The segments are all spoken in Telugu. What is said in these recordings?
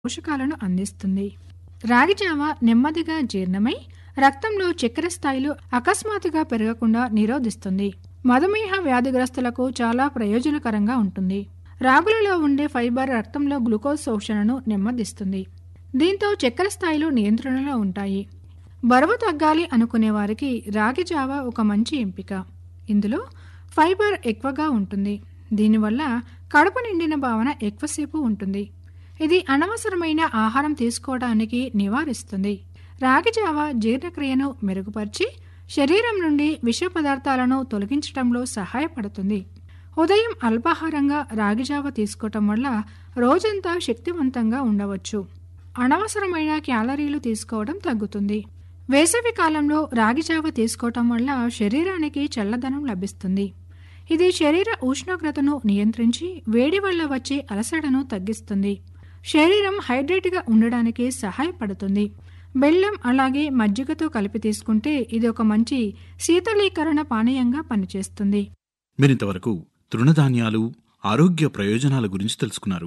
పోషకాలను అందిస్తుంది రాగి జావ నెమ్మదిగా జీర్ణమై రక్తంలో చక్కెర స్థాయిలు అకస్మాత్తుగా పెరగకుండా నిరోధిస్తుంది మధుమేహ వ్యాధిగ్రస్తులకు చాలా ప్రయోజనకరంగా ఉంటుంది రాగులలో ఉండే ఫైబర్ రక్తంలో గ్లూకోజ్ శోషణను నెమ్మదిస్తుంది దీంతో చక్కెర స్థాయిలు నియంత్రణలో ఉంటాయి బరువు తగ్గాలి అనుకునే వారికి రాగి జావ ఒక మంచి ఎంపిక ఇందులో ఫైబర్ ఎక్కువగా ఉంటుంది దీనివల్ల కడుపు నిండిన భావన ఎక్కువసేపు ఉంటుంది ఇది అనవసరమైన ఆహారం తీసుకోవడానికి నివారిస్తుంది రాగి జావ జీర్ణక్రియను మెరుగుపరిచి శరీరం నుండి విష పదార్థాలను తొలగించడంలో సహాయపడుతుంది ఉదయం అల్పాహారంగా రాగి జావ తీసుకోవటం వల్ల రోజంతా శక్తివంతంగా ఉండవచ్చు అనవసరమైన క్యాలరీలు తీసుకోవడం తగ్గుతుంది వేసవి కాలంలో రాగి జావ తీసుకోవటం వల్ల శరీరానికి చల్లదనం లభిస్తుంది ఇది శరీర ఉష్ణోగ్రతను నియంత్రించి వేడి వల్ల వచ్చే అలసటను తగ్గిస్తుంది శరీరం హైడ్రేట్గా ఉండడానికి సహాయపడుతుంది బెల్లం అలాగే మజ్జిగతో కలిపి తీసుకుంటే ఇది ఒక మంచి శీతలీకరణ పానీయంగా పనిచేస్తుంది మీరింతవరకు తృణధాన్యాలు ఆరోగ్య ప్రయోజనాల గురించి తెలుసుకున్నారు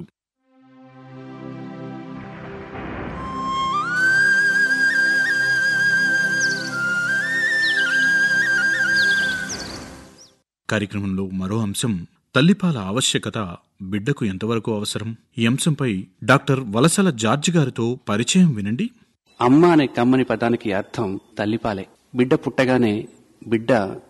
కార్యక్రమంలో మరో అంశం తల్లిపాల ఆవశ్యకత బిడ్డకు ఎంతవరకు అవసరం ఈ అంశంపై డాక్టర్ వలసల జార్జ్ గారితో పరిచయం వినండి అమ్మ అనే కమ్మని పదానికి అర్థం తల్లిపాలే బిడ్డ పుట్టగానే బిడ్డ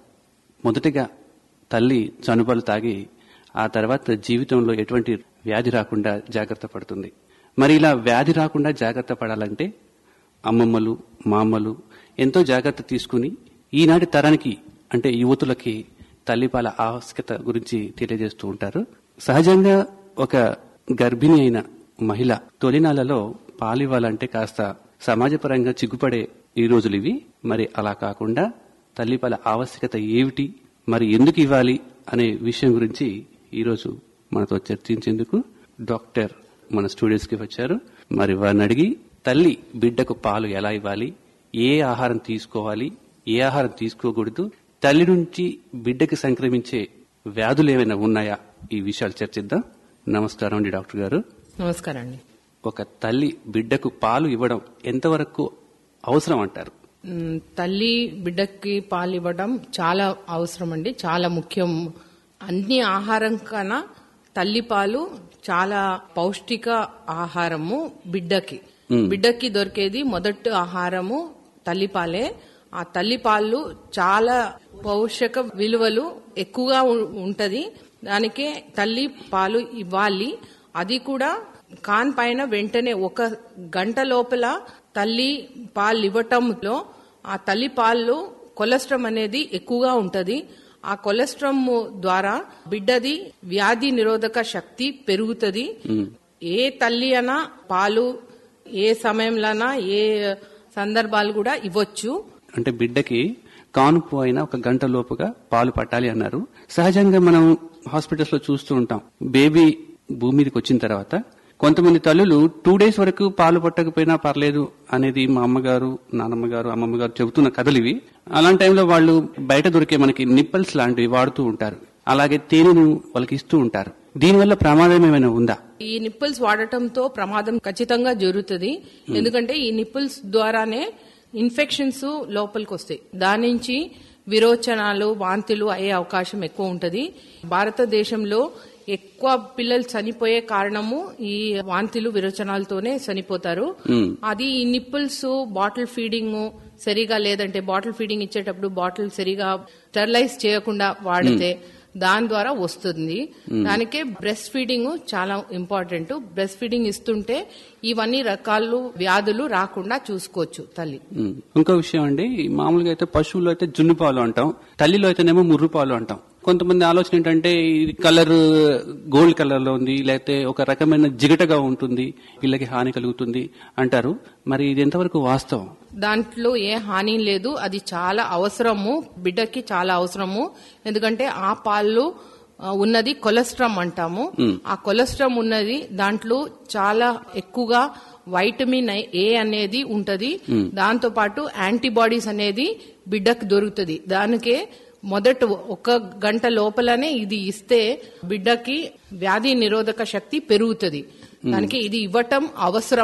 మొదటిగా తల్లి చనుబలు తాగి ఆ తర్వాత జీవితంలో ఎటువంటి వ్యాధి రాకుండా జాగ్రత్త పడుతుంది మరి ఇలా వ్యాధి రాకుండా జాగ్రత్త పడాలంటే అమ్మమ్మలు మామలు ఎంతో జాగ్రత్త తీసుకుని ఈనాటి తరానికి అంటే యువతులకి తల్లిపాల ఆవశ్యకత గురించి తెలియజేస్తూ ఉంటారు సహజంగా ఒక గర్భిణి అయిన మహిళ తొలినాలలో పాలివ్వాలంటే కాస్త సమాజపరంగా చిగ్గుపడే ఈ రోజులు ఇవి మరి అలా కాకుండా తల్లిపాల ఆవశ్యకత ఏమిటి మరి ఎందుకు ఇవ్వాలి అనే విషయం గురించి ఈరోజు మనతో చర్చించేందుకు డాక్టర్ మన స్టూడియోస్ కి వచ్చారు మరి వారిని అడిగి తల్లి బిడ్డకు పాలు ఎలా ఇవ్వాలి ఏ ఆహారం తీసుకోవాలి ఏ ఆహారం తీసుకోకూడదు తల్లి నుంచి బిడ్డకి సంక్రమించే వ్యాధులు ఏమైనా ఉన్నాయా ఈ విషయాలు చర్చిద్దాం నమస్కారం అండి డాక్టర్ గారు నమస్కారం అండి ఒక తల్లి బిడ్డకు పాలు ఇవ్వడం ఎంతవరకు అవసరం అంటారు మ్, తల్లి బిడ్డకి పాలు ఇవ్వడం చాలా అవసరం అండి చాలా ముఖ్యం అన్ని ఆహారం కన్నా తల్లి పాలు చాలా పౌష్టిక ఆహారము బిడ్డకి బిడ్డకి దొరికేది మొదటి ఆహారము తల్లిపాలే ఆ తల్లిపాలు చాలా పోషక విలువలు ఎక్కువగా ఉ- ఉంటది దానికే తల్లి పాలు ఇవ్వాలి అది కూడా కాన్ పైన వెంటనే ఒక గంట లోపల తల్లి పాలు ఇవ్వటంలో ఆ తల్లి పాలు కొలెస్ట్రాల్ అనేది ఎక్కువగా ఉంటది ఆ కొలెస్ట్రాల్ ద్వారా బిడ్డది వ్యాధి నిరోధక శక్తి పెరుగుతుంది ఏ తల్లి అనా పాలు ఏ సమయంలోనా ఏ సందర్భాలు కూడా ఇవ్వచ్చు అంటే బిడ్డకి కానుపు అయినా ఒక గంట లోపుగా పాలు పట్టాలి అన్నారు సహజంగా మనం హాస్పిటల్స్ లో చూస్తూ ఉంటాం బేబీ భూమి మీదకి వచ్చిన తర్వాత కొంతమంది తల్లులు టూ డేస్ వరకు పాలు పట్టకపోయినా పర్లేదు అనేది మా అమ్మగారు నానమ్మ గారు అమ్మమ్మ గారు చెబుతున్న కథలు ఇవి అలాంటి టైంలో వాళ్ళు బయట దొరికే మనకి నిప్పల్స్ లాంటివి వాడుతూ ఉంటారు అలాగే తేనెను వాళ్ళకి ఇస్తూ ఉంటారు దీనివల్ల ప్రమాదం ఏమైనా ఉందా ఈ నిప్పుల్స్ వాడటంతో ప్రమాదం ఖచ్చితంగా జరుగుతుంది ఎందుకంటే ఈ నిప్పుల్స్ ద్వారానే ఇన్ఫెక్షన్స్ లోపలికి వస్తాయి దాని నుంచి విరోచనాలు వాంతులు అయ్యే అవకాశం ఎక్కువ ఉంటది భారతదేశంలో ఎక్కువ పిల్లలు చనిపోయే కారణము ఈ వాంతులు విరోచనాలతోనే చనిపోతారు అది ఈ నిప్పుల్స్ బాటిల్ ఫీడింగ్ సరిగా లేదంటే బాటిల్ ఫీడింగ్ ఇచ్చేటప్పుడు బాటిల్ సరిగా స్టెరిలైజ్ చేయకుండా వాడితే దాని ద్వారా వస్తుంది దానికే బ్రెస్ట్ ఫీడింగ్ చాలా ఇంపార్టెంట్ బ్రెస్ట్ ఫీడింగ్ ఇస్తుంటే ఇవన్నీ రకాలు వ్యాధులు రాకుండా చూసుకోవచ్చు తల్లి ఉమ్. ఇంకో విషయం అండి మామూలుగా అయితే పశువులు అయితే జున్ను పాలు అంటాం తల్లిలో అయితేనేమో ముర్రు పాలు అంటాం కొంతమంది ఆలోచన ఏంటంటే ఇది కలర్ గోల్డ్ కలర్ లో ఉంది లేకపోతే ఒక రకమైన జిగటగా ఉంటుంది పిల్లకి హాని కలుగుతుంది అంటారు మరి ఇది ఎంతవరకు వాస్తవం దాంట్లో ఏ హాని లేదు అది చాలా అవసరము బిడ్డకి చాలా అవసరము ఎందుకంటే ఆ పాలు ఆ, ఉన్నది కొలెస్ట్రామ్ అంటాము ఆ కొలెస్ట్రామ్ ఉన్నది దాంట్లో చాలా ఎక్కువగా వైటమిన్ ఏ అనేది ఉంటది దాంతో పాటు యాంటీబాడీస్ అనేది బిడ్డకు దొరుకుతుంది దానికే మొదట ఒక గంట లోపలనే ఇది ఇస్తే బిడ్డకి వ్యాధి నిరోధక శక్తి పెరుగుతుంది దానికి ఇది ఇవ్వటం అవసరం